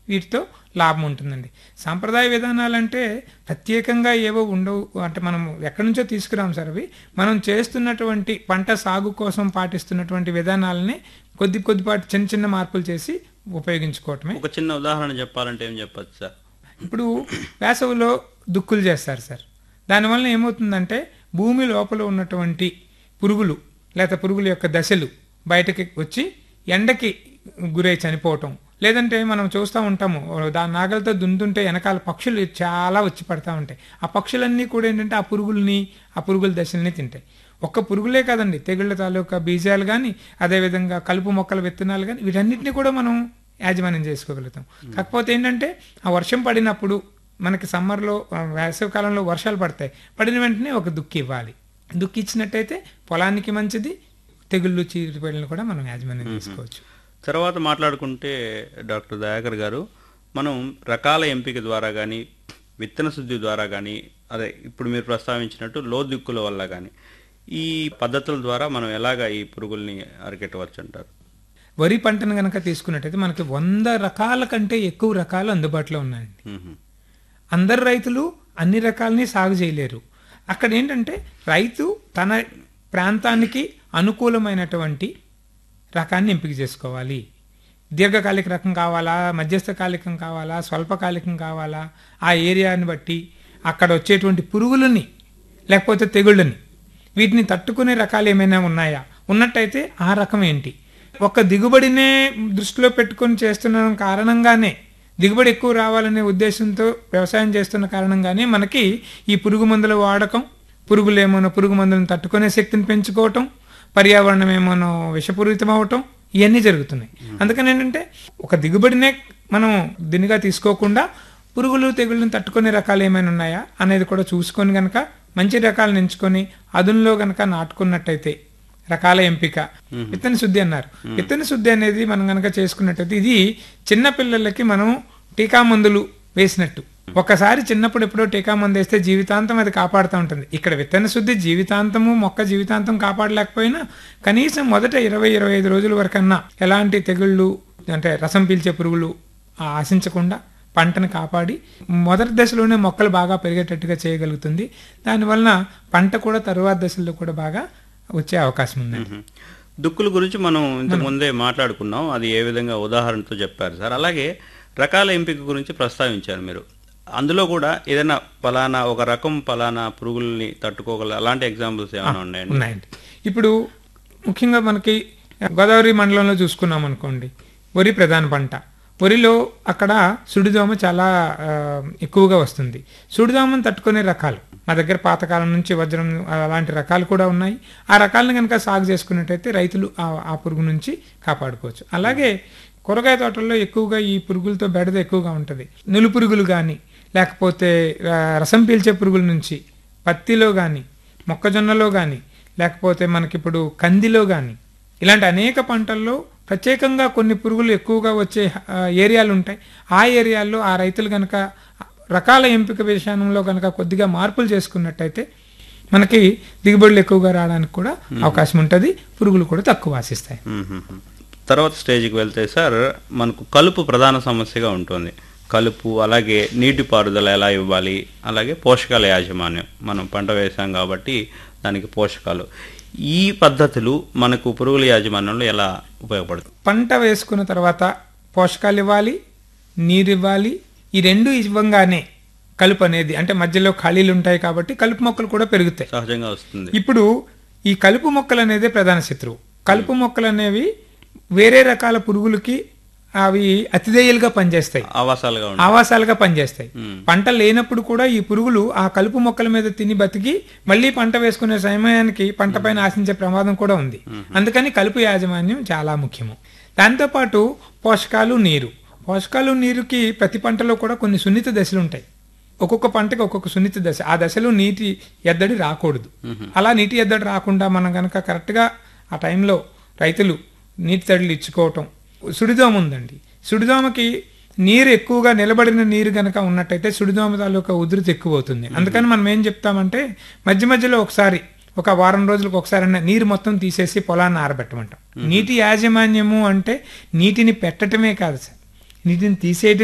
వీటితో లాభం ఉంటుందండి సాంప్రదాయ విధానాలంటే ప్రత్యేకంగా ఏవో ఉండవు అంటే మనం ఎక్కడి నుంచో తీసుకురాం సార్ అవి మనం చేస్తున్నటువంటి పంట సాగు కోసం పాటిస్తున్నటువంటి విధానాలని కొద్ది కొద్దిపాటి చిన్న చిన్న మార్పులు చేసి ఉపయోగించుకోవటమే ఒక చిన్న ఉదాహరణ చెప్పాలంటే ఏం చెప్పచ్చు సార్ ఇప్పుడు వేసవిలో దుక్కులు చేస్తారు సార్ దానివల్ల ఏమవుతుందంటే భూమి లోపల ఉన్నటువంటి పురుగులు లేకపోతే పురుగుల యొక్క దశలు బయటకి వచ్చి ఎండకి గురై చనిపోవటం లేదంటే మనం చూస్తూ ఉంటాము దాని నాగలతో దున్నుతుంటే వెనకాల పక్షులు చాలా వచ్చి పడతా ఉంటాయి ఆ పక్షులన్నీ కూడా ఏంటంటే ఆ పురుగుల్ని ఆ పురుగుల దశల్ని తింటాయి ఒక్క పురుగులే కాదండి తెగుళ్ళ తాలూకా బీజాలు కానీ అదేవిధంగా కలుపు మొక్కల విత్తనాలు కానీ వీటన్నిటిని కూడా మనం యాజమాన్యం చేసుకోగలుగుతాం కాకపోతే ఏంటంటే ఆ వర్షం పడినప్పుడు మనకి సమ్మర్లో ఆ, వేసవి కాలంలో వర్షాలు పడతాయి పడిన వెంటనే ఒక దుక్కి ఇవ్వాలి దుక్కి ఇచ్చినట్టయితే పొలానికి మంచిది తెగుళ్ళు చీరిపడిని కూడా మనం యాజమాన్యం చేసుకోవచ్చు తర్వాత మాట్లాడుకుంటే డాక్టర్ దయాకర్ గారు మనం రకాల ఎంపిక ద్వారా కానీ విత్తన శుద్ధి ద్వారా కానీ అదే ఇప్పుడు మీరు ప్రస్తావించినట్టు లో దిక్కుల వల్ల కానీ ఈ పద్ధతుల ద్వారా మనం ఎలాగ ఈ పురుగుల్ని అరికెట్టవచ్చు అంటారు వరి పంటను కనుక తీసుకున్నట్టయితే మనకి వంద రకాల కంటే ఎక్కువ రకాలు అందుబాటులో ఉన్నాయండి మ్మ్. అందరు రైతులు అన్ని రకాలని సాగు చేయలేరు అక్కడ ఏంటంటే రైతు తన ప్రాంతానికి అనుకూలమైనటువంటి రకాన్ని ఎంపిక చేసుకోవాలి దీర్ఘకాలిక రకం కావాలా మధ్యస్థకాలికం కావాలా స్వల్పకాలికం కావాలా ఆ ఏరియాని బట్టి అక్కడ వచ్చేటువంటి పురుగులని లేకపోతే తెగుళ్ళని వీటిని తట్టుకునే రకాలు ఏమైనా ఉన్నాయా ఉన్నట్టయితే ఆ రకం ఏంటి ఒక దిగుబడినే దృష్టిలో పెట్టుకొని చేస్తున్న కారణంగానే దిగుబడి ఎక్కువ రావాలనే ఉద్దేశంతో వ్యవసాయం చేస్తున్న కారణంగానే మనకి ఈ పురుగు మందుల వాడకం పురుగులేమోనో పురుగు మందులను తట్టుకునే శక్తిని పెంచుకోవటం పర్యావరణం ఏమోనో విషపూరితం అవటం ఇవన్నీ జరుగుతున్నాయి అందుకని ఏంటంటే ఒక దిగుబడినే మనం దీనిగా తీసుకోకుండా పురుగులు తెగుళ్ళని తట్టుకునే రకాలు ఏమైనా ఉన్నాయా అనేది కూడా చూసుకొని గనక మంచి రకాలను ఎంచుకొని అదునులో గనక నాటుకున్నట్టయితే రకాల ఎంపిక విత్తన శుద్ధి అన్నారు విత్తన శుద్ధి అనేది మనం గనక చేసుకున్నట్టయితే ఇది చిన్న పిల్లలకి మనం టీకా మందులు వేసినట్టు ఒకసారి చిన్నప్పుడు ఎప్పుడో టీకా మందు వేస్తే జీవితాంతం అది కాపాడుతూ ఉంటుంది ఇక్కడ విత్తన శుద్ధి జీవితాంతము మొక్క జీవితాంతం కాపాడలేకపోయినా కనీసం మొదట ఇరవై ఇరవై ఐదు రోజుల వరకన్నా ఎలాంటి తెగుళ్ళు అంటే రసం పీల్చే పురుగులు ఆ, ఆశించకుండా పంటను కాపాడి మొదటి దశలోనే మొక్కలు బాగా పెరిగేటట్టుగా చేయగలుగుతుంది దానివలన పంట కూడా తరువాత దశల్లో కూడా బాగా వచ్చే అవకాశం ఉందండి మ్మ్. దుక్కుల గురించి మనం ఇంత ముందే మాట్లాడుకున్నాం అది ఏ విధంగా ఉదాహరణతో చెప్పారు సార్ అలాగే రకాల ఎంపిక గురించి ప్రస్తావించారు మీరు అందులో కూడా ఏదైనా పలానా ఒక రకం పలానా పురుగుల్ని తట్టుకోగల అలాంటి ఎగ్జాంపుల్స్ ఏమైనా ఉన్నాయండి ఉన్నాయండి ఇప్పుడు ముఖ్యంగా మనకి గోదావరి మండలంలో చూసుకున్నాం అనుకోండి వరి ప్రధాన పంట వరిలో అక్కడ సుడిదోమ చాలా ఆ, ఎక్కువగా వస్తుంది సుడిదోమను తట్టుకునే రకాలు మా దగ్గర పాతకాలం నుంచి వజ్రం అలాంటి రకాలు కూడా ఉన్నాయి ఆ రకాలను కనుక సాగు చేసుకున్నట్టయితే రైతులు ఆ- ఆ పురుగు నుంచి కాపాడుకోవచ్చు అలాగే కూరగాయ తోటల్లో ఎక్కువగా ఈ పురుగులతో బెడద ఎక్కువగా ఉంటుంది నులు పురుగులు కానీ లేకపోతే ఆ, రసం పీల్చే పురుగుల నుంచి పత్తిలో కానీ మొక్కజొన్నలో కానీ లేకపోతే మనకిప్పుడు కందిలో కానీ ఇలాంటి అనేక పంటల్లో ప్రత్యేకంగా కొన్ని పురుగులు ఎక్కువగా వచ్చే ఆ, ఏరియాలు ఉంటాయి ఆ ఏరియాల్లో ఆ రైతులు కనుక రకాల ఎంపిక విషయంలో కనుక కొద్దిగా మార్పులు చేసుకున్నట్టయితే మనకి దిగుబడులు ఎక్కువగా రావడానికి కూడా అవకాశం ఉంటుంది పురుగులు కూడా తక్కువ ఆశిస్తాయి మ్మ్. తర్వాత స్టేజ్కి వెళ్తే సార్ మనకు కలుపు ప్రధాన సమస్యగా ఉంటుంది కలుపు అలాగే నీటిపారుదల ఎలా ఇవ్వాలి అలాగే పోషకాల యాజమాన్యం మనం పంట వేసాం కాబట్టి దానికి పోషకాలు ఈ పద్ధతులు మనకు పురుగుల యాజమాన్యంలో ఎలా ఉపయోగపడుతుంది పంట వేసుకున్న తర్వాత పోషకాలు ఇవ్వాలి నీరు ఇవ్వాలి ఈ రెండు ఇవ్వంగానే కలుపు అనేది అంటే మధ్యలో ఖాళీలు ఉంటాయి కాబట్టి కలుపు మొక్కలు కూడా పెరుగుతాయి సహజంగా వస్తుంది ఇప్పుడు ఈ కలుపు మొక్కలు అనేది ప్రధాన శత్రువు కలుపు మొక్కలు అనేవి వేరే రకాల పురుగులకి అవి అతిథేయులుగా పనిచేస్తాయి ఆవాసాలుగా ఉంటుంది ఆవాసాలుగా పనిచేస్తాయి మ్మ్. పంట లేనప్పుడు కూడా ఈ పురుగులు ఆ కలుపు మొక్కల మీద తిని బతికి మళ్ళీ పంట వేసుకునే సమయానికి పంట పైన ఆశించే ప్రమాదం కూడా ఉంది అందుకని కలుపు యాజమాన్యం చాలా ముఖ్యము దాంతోపాటు పోషకాలు నీరు పోషకాలు నీరుకి ప్రతి పంటలో కూడా కొన్ని సున్నిత దశలు ఉంటాయి ఒక్కొక్క పంటకి ఒక్కొక్క సున్నిత దశ ఆ దశలో నీటి ఎద్దడి రాకూడదు అలా నీటి ఎద్దడి రాకుండా మనం కనుక కరెక్ట్గా ఆ టైంలో రైతులు నీటి తడులు ఇచ్చుకోవటం సుడిదోమ ఉందండి సుడిదోమకి నీరు ఎక్కువగా నిలబడిన నీరు గనక ఉన్నట్టయితే సుడిదోమ తాలూకా ఉధృతి ఎక్కువ అవుతుంది అందుకని మనం ఏం చెప్తామంటే మధ్య మధ్యలో ఒకసారి ఒక వారం రోజులకు ఒకసారి నీరు మొత్తం తీసేసి పొలాన్ని ఆరబెట్టమంటాం నీటి యాజమాన్యము అంటే నీటిని పెట్టటమే కాదు సార్ నీటిని తీసేయటం